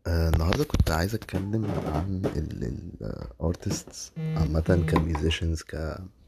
آه، النهاردة كنت عايز أتكلم عن الارتستس عامة كميوزيشنز ك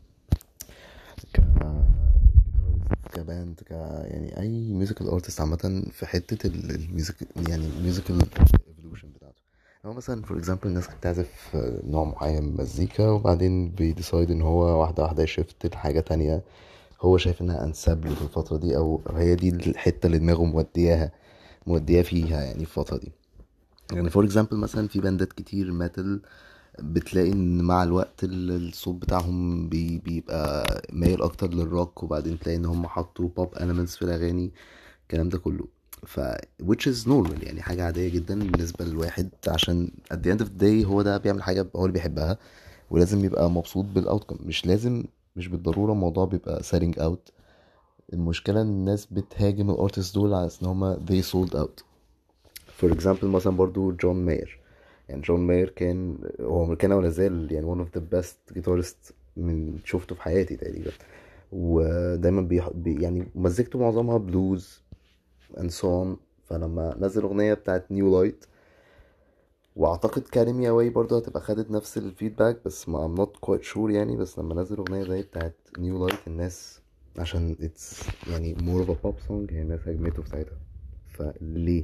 ك كباند ك يعني أي ميوزيكال ارتست عامة في حتة الميوزك يعني الميوزيكال ايفولوشن بتاعته هو مثلا فور اكزامبل الناس كانت بتعزف نوع معين من المزيكا وبعدين بيديسايد ان هو واحدة واحدة يشفت لحاجة تانية هو شايف انها انسب له في الفترة دي او هي دي الحتة اللي دماغه مودياها مودياه فيها يعني في الفترة دي يعني فور اكزامبل مثلا في باندات كتير ميتال بتلاقي ان مع الوقت ال- الصوت بتاعهم بي بيبقى مايل اكتر للروك وبعدين تلاقي ان هم حطوا بوب elements في الاغاني الكلام ده كله ف which is normal يعني حاجة عادية جدا بالنسبة للواحد عشان at the end of the day هو ده بيعمل حاجة هو اللي بيحبها ولازم يبقى مبسوط بالاوتكم مش لازم مش بالضرورة الموضوع بيبقى selling out المشكلة ان الناس بتهاجم الارتست دول على ان هما they sold out فور اكزامبل مثلا برضو جون ماير يعني جون ماير كان هو كان ولا زال يعني one of the best guitarist من شفته في حياتي تقريبا ودايما بيح... بي يعني مزيكته معظمها بلوز and so on فلما نزل اغنية بتاعت نيو لايت واعتقد كاريمي اواي برضه هتبقى خدت نفس الفيدباك بس ما I'm not quite sure يعني بس لما نزل اغنية زي بتاعت نيو لايت الناس عشان it's يعني more of a pop song هي الناس هجمته في ساعتها فليه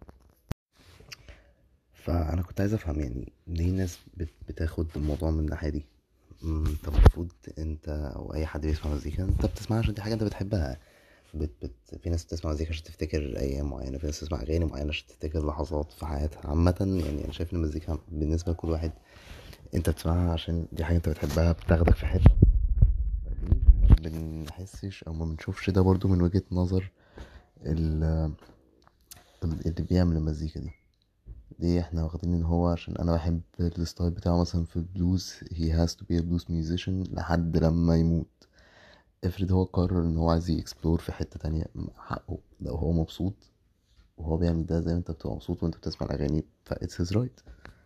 فانا كنت عايز افهم يعني ليه الناس بت- بتاخد الموضوع من الناحيه دي مم، طب المفروض انت او اي حد بيسمع مزيكا انت بتسمعها عشان دي حاجه انت بتحبها بت بت في ناس بتسمع مزيكا عشان تفتكر ايام معينه في ناس بتسمع اغاني معينه عشان تفتكر لحظات في حياتها عامه يعني انا شايف ان المزيكا بالنسبه لكل واحد انت بتسمعها عشان دي حاجه انت بتحبها بتاخدك في حته فليه ما بنحسش او ما بنشوفش ده برضو من وجهه نظر ال- اللي بيعمل المزيكا دي ليه احنا واخدين ان هو عشان انا بحب الستايل بتاعه مثلا في البلوز he has to be a blues musician لحد لما يموت افرض هو قرر ان هو عايز يكسبلور في حتة تانية حقه لو هو مبسوط وهو بيعمل ده زي ما انت بتبقى مبسوط وانت بتسمع الاغاني ف it's his right